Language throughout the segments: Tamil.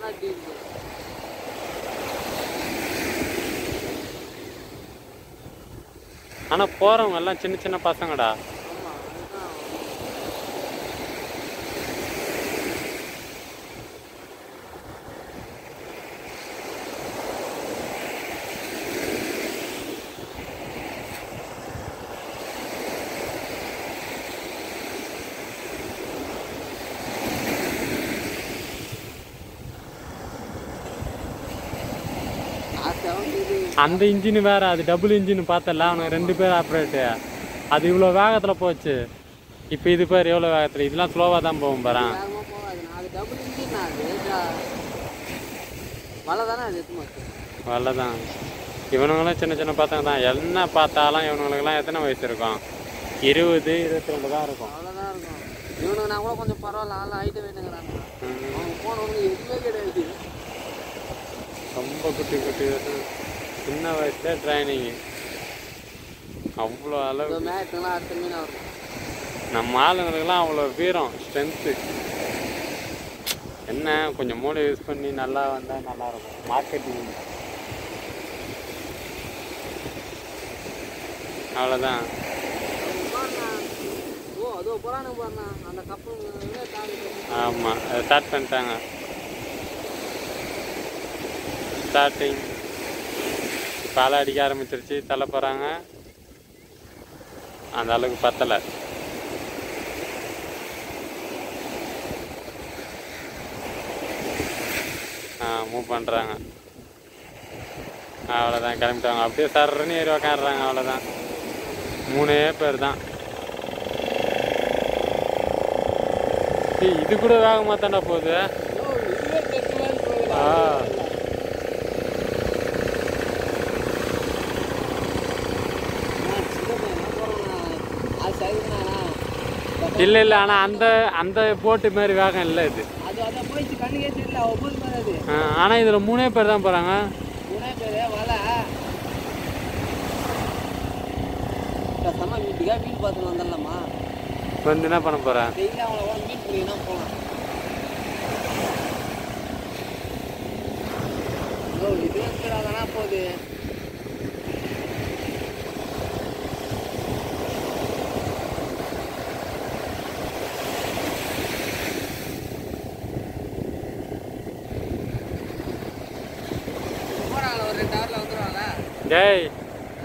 ஒன்றா டீல் ஆனா போறவங்க எல்லாம் சின்ன சின்ன பசங்கடா ஆமாம் அதுதான் ஆசையாக இது அந்த இன்ஜின் வேற அது டபுள் இன்ஜின் பார்த்தல அவனுக்கு ரெண்டு பேர் ஆப்ரேட்டு அது இவ்வளோ வேகத்தில் போச்சு இப்போ இது பேர் எவ்வளோ வேகத்தில் இதெல்லாம் ஸ்லோவாக தான் போகும் பாரேன் வேகமாக போகாது நான் அது டபுள் இன்ஜின் அது மழை தானே அது எத்து மாட்டேன் அவ்வளோதான் இவனுங்களும் சின்ன சின்ன பசங்க தான் என்ன பார்த்தாலும் இவனுங்களுக்குலாம் எத்தனை வயசு இருக்கும் இருபது இருபத்தி ரெண்டு தான் இருக்கும் அவ்வளோதான் இருக்கும் இவனுக்கு நான் கூட கொஞ்சம் பரவாயில்ல ஆள் ஹைட்டு வேணுங்கிறாங்க ம். அவங்க போனவனுக்கு எதுவுமே கிடையாது ரொம்ப குட்டி குட்டி பசங்க. சின்ன வயசுல ட்ரைனிங்கு அவ்வளோ இந்த அளவு மேட்டுலாம் அடுத்த மீன் வரும் நம்ம ஆளுங்களுக்கெல்லாம் அவ்வளோ வீரம் ஸ்ட்ரென்த்து என்ன கொஞ்சம் மூளை யூஸ் பண்ணி நல்லா வந்தால் நல்லா இருக்கும் மார்க்கெட்டிங் அவ்வளோதான் பாருண்ணா. ஓ அதோ போகிறானுங்க பாருண்ணா அந்த கப்பல் தாண்டி ஆமாம் ஸ்டார்ட் பண்ணிட்டாங்க ஸ்டார்டிங் இப்போ அலை அடிக்க ஆரம்பிச்சிருச்சு தள்ள போகிறாங்க அந்த அளவுக்கு பத்தலை ஆ மூவ் பண்ணுறாங்க அவ்வளோதான் கிளம்பிட்டாங்க அப்படியே சர்றன்னு ஏறி உக்காடுறாங்க அவ்வளோதான் மூணே பேர் தான் ஏய், இது கூட வேகமாக தாண்டா போகுது ஓ இதுவே தெற்குலான்னு போகுது ஆ இல்லை இல்லை ஆனால் அந்த அந்த போட்டு மாதிரி வேகம் இல்லை இது அது அதான் போயிடுச்சு கண்ணுக்கே தெரியல ஒவ்வொரு மாதிரி அது ஆனால் இதில் மூணே பேர் தான் போகிறாங்க மூணே பேர் வலை பேசாம வீட்டுக்காக வீடு பார்த்துட்டு வந்துடலாமா வந்து என்ன பண்ண போகிறேன் டெய்லி அவங்கள கூட மீட் பண்ணிங்கன்னா போகலாம் ஓ இது வந்து அதெல்லாம் போகுது போகிறாங்களா ஒரு ரெண்டு ஹவரில் வந்துடுவாங்களா டேய்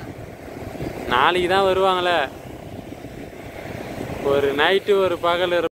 நாளைக்கு தான் வருவாங்களே ஒரு நைட்டு ஒரு பகல்